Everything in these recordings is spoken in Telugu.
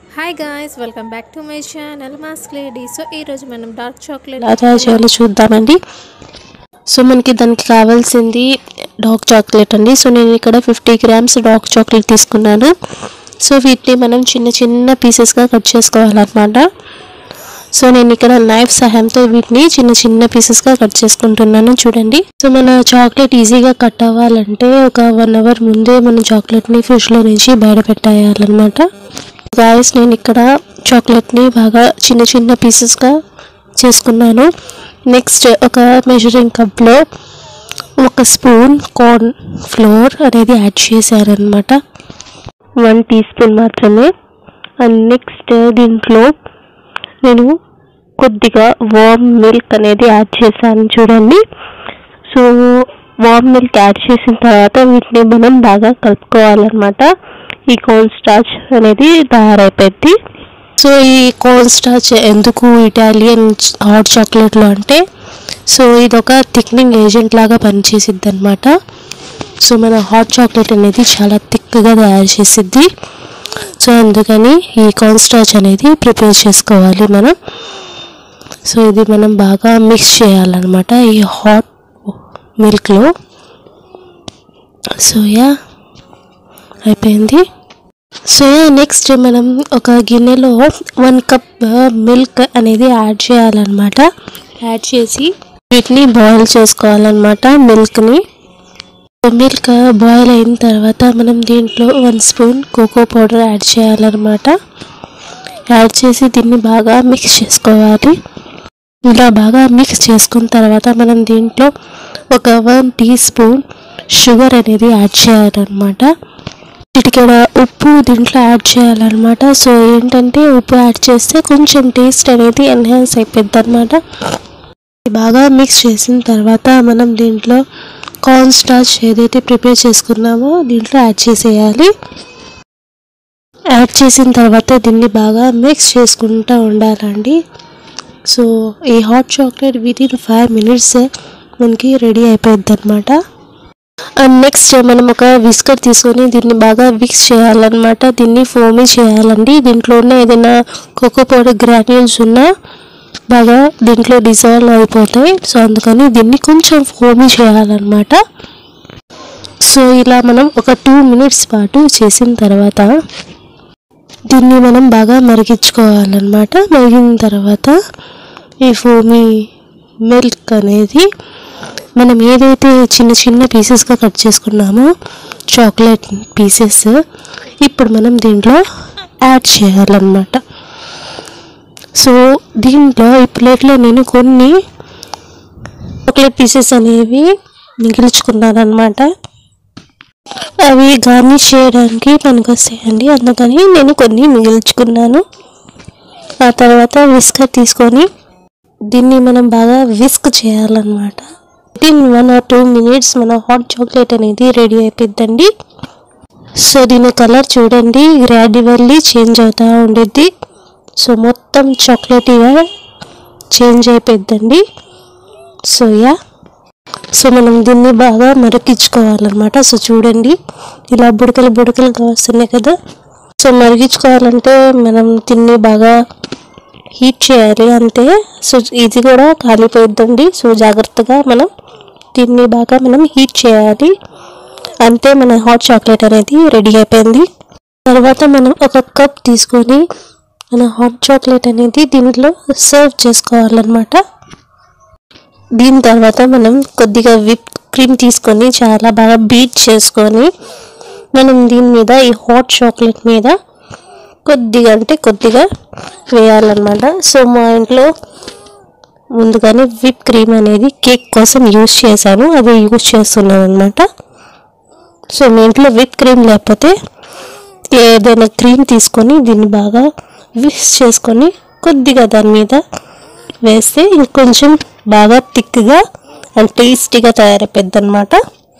hi guys welcome back to my channel mask lady so ఈరోజు మనం డార్క్ చాక్లెట్ ఎలా తయారు చేయాలో చూద్దామండి సో మనకి దానికి కావాల్సింది డార్క్ చాక్లెట్ అండి సో నేను ఇక్కడ ఫిఫ్టీ గ్రామ్స్ డార్క్ చాక్లెట్ తీసుకున్నాను సో వీటిని మనం చిన్న చిన్న పీసెస్గా కట్ చేసుకోవాలన్నమాట సో నేను ఇక్కడ నైఫ్ సహాయంతో వీటిని చిన్న చిన్న పీసెస్గా కట్ చేసుకుంటున్నాను చూడండి సో మన చాక్లెట్ ఈజీగా కట్ అవ్వాలంటే ఒక వన్ అవర్ ముందే మనం చాక్లెట్ని ఫ్రిడ్జ్లో నుంచి బయట పెట్టేయాలన్నమాట గాయస్ నేను ఇక్కడ చాక్లెట్ని బాగా చిన్న చిన్న పీసెస్గా చేసుకున్నాను నెక్స్ట్ ఒక మెజరింగ్ కప్లో ఒక స్పూన్ కార్న్ ఫ్లోర్ అనేది యాడ్ చేశారనమాట వన్ టీ స్పూన్ మాత్రమే అండ్ నెక్స్ట్ దీంట్లో నేను కొద్దిగా వామ్ మిల్క్ అనేది యాడ్ చేశాను చూడండి సో వామ్ మిల్క్ యాడ్ చేసిన తర్వాత వీటిని మనం బాగా కలుపుకోవాలన్నమాట ఈ కార్న్ స్టార్చ్ అనేది తయారైపోయింది సో ఈ కార్న్ స్టార్చ్ ఎందుకు ఇటాలియన్ హాట్ చాక్లెట్లో అంటే సో ఇది ఒక థిక్నింగ్ ఏజెంట్ లాగా పనిచేసిద్ది అనమాట సో మన హాట్ చాక్లెట్ అనేది చాలా థిక్గా తయారు చేసిద్ది సో అందుకని ఈ కార్న్ స్టార్చ్ అనేది ప్రిపేర్ చేసుకోవాలి మనం సో ఇది మనం బాగా మిక్స్ చేయాలన్నమాట ఈ హాట్ మిల్క్లో సో యా అయిపోయింది సో నెక్స్ట్ మనం ఒక గిన్నెలో వన్ కప్ మిల్క్ అనేది యాడ్ చేయాలన్నమాట యాడ్ చేసి వీటిని బాయిల్ చేసుకోవాలన్నమాట మిల్క్ని మిల్క్ బాయిల్ అయిన తర్వాత మనం దీంట్లో one spoon cocoa powder add చేయాలన్నమాట యాడ్ చేసి దీన్ని బాగా మిక్స్ చేసుకోవాలి ఇలా బాగా మిక్స్ చేసుకున్న తర్వాత మనం దీంట్లో ఒక వన్ టీ స్పూన్ షుగర్ అనేది యాడ్ చేయాలన్నమాట చిటికెడ ఉప్పు దీంట్లో యాడ్ చేయాలన్నమాట సో ఏంటంటే ఉప్పు యాడ్ చేస్తే కొంచెం టేస్ట్ అనేది ఎన్హాన్స్ అయిపోద్ది అనమాట బాగా మిక్స్ చేసిన తర్వాత మనం దీంట్లో కార్న్ స్టార్చ్ ఏదైతే ప్రిపేర్ చేసుకున్నామో దీంట్లో యాడ్ చేసేయాలి యాడ్ చేసిన తర్వాత దీన్ని బాగా మిక్స్ చేసుకుంటూ ఉండాలండి సో ఈ hot chocolate within five minutes మనకి రెడీ అయిపోద్ది అనమాట అండ్ నెక్స్ట్ మనం ఒక విస్కర్ తీసుకొని దీన్ని బాగా మిక్స్ చేయాలన్నమాట దీన్ని ఫోమీ చేయాలండి దీంట్లో ఉన్న ఏదైనా కోకో పౌడర్ గ్రాన్యూల్స్ ఉన్నా బాగా దీంట్లో డిజాల్వ్ అయిపోతాయి సో అందుకని దీన్ని కొంచెం ఫోమీ చేయాలన్నమాట సో ఇలా మనం ఒక టూ మినిట్స్ పాటు చేసిన తర్వాత దీన్ని మనం బాగా మరిగించుకోవాలన్నమాట మరిగిన తర్వాత ఈ ఫోమీ మిల్క్ అనేది మనం ఏదైతే చిన్న చిన్న పీసెస్గా కట్ చేసుకున్నామో చాక్లెట్ పీసెస్ ఇప్పుడు మనం దీంట్లో యాడ్ చేయాలన్నమాట సో దీంట్లో ఈ ప్లేట్లో నేను కొన్ని చాక్లెట్ పీసెస్ అనేవి మిగిల్చుకున్నాను అనమాట అవి గార్నిష్ చేయడానికి పనికొస్తాయండి అందుకని నేను కొన్ని మిగిల్చుకున్నాను ఆ తర్వాత విస్కర్ తీసుకొని దీన్ని మనం బాగా విస్క్ చేయాలన్నమాట within one or two minutes మన హాట్ చాక్లెట్ అనేది రెడీ అయిపోద్దండి సో దీని కలర్ చూడండి గ్రాడ్యువల్లీ చేంజ్ అవుతూ ఉండిద్ది సో మొత్తం చాక్లెటీగా చేంజ్ అయిపోద్దండి సో యా సో మనం దీన్ని బాగా మరిగించుకోవాలన్నమాట సో చూడండి ఇలా బుడకలు బుడకలుగా వస్తున్నాయి కదా సో మరిగించుకోవాలంటే మనం దీన్ని బాగా హీట్ చేయాలి అంతే సో ఇది కూడా కాలిపోయిద్దండి సో జాగ్రత్తగా మనం దీన్ని బాగా మనం హీట్ చేయాలి అంతే మన హాట్ చాక్లెట్ అనేది రెడీ అయిపోయింది తర్వాత మనం ఒక కప్ తీసుకొని మన హాట్ చాక్లెట్ అనేది దీంట్లో సర్వ్ చేసుకోవాలన్నమాట దీని తర్వాత మనం కొద్దిగా విప్ క్రీమ్ తీసుకొని చాలా బాగా బీట్ చేసుకొని మనం దీని మీద ఈ హాట్ చాక్లెట్ మీద కొద్దిగా అంటే కొద్దిగా వేయాలన్నమాట సో మా ఇంట్లో ముందుగానే విప్ క్రీమ్ అనేది కేక్ కోసం యూస్ చేశాను అది యూస్ చేస్తున్నాను అనమాట సో మీ ఇంట్లో విప్ క్రీమ్ లేకపోతే ఏదైనా క్రీమ్ తీసుకొని దీన్ని బాగా విక్స్ చేసుకొని కొద్దిగా దాని మీద వేస్తే ఇంకొంచెం బాగా థిక్గా అండ్ టేస్టీగా తయారైపోద్ది అనమాట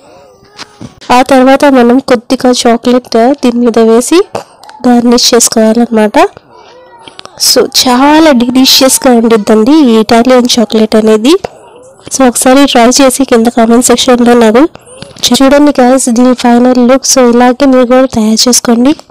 ఆ తర్వాత మనం కొద్దిగా చాక్లెట్ దీని మీద వేసి గార్నిష్ చేసుకోవాలన్నమాట సో చాలా డిలీషియస్గా ఉండిద్దండి ఈ ఇటాలియన్ చాక్లెట్ అనేది సో ఒకసారి ట్రై చేసి కింద కామెంట్ సెక్షన్లో నాకు చూడండి గాయస్ దీని ఫైనల్ లుక్ సో ఇలాగే మీరు కూడా తయారు చేసుకోండి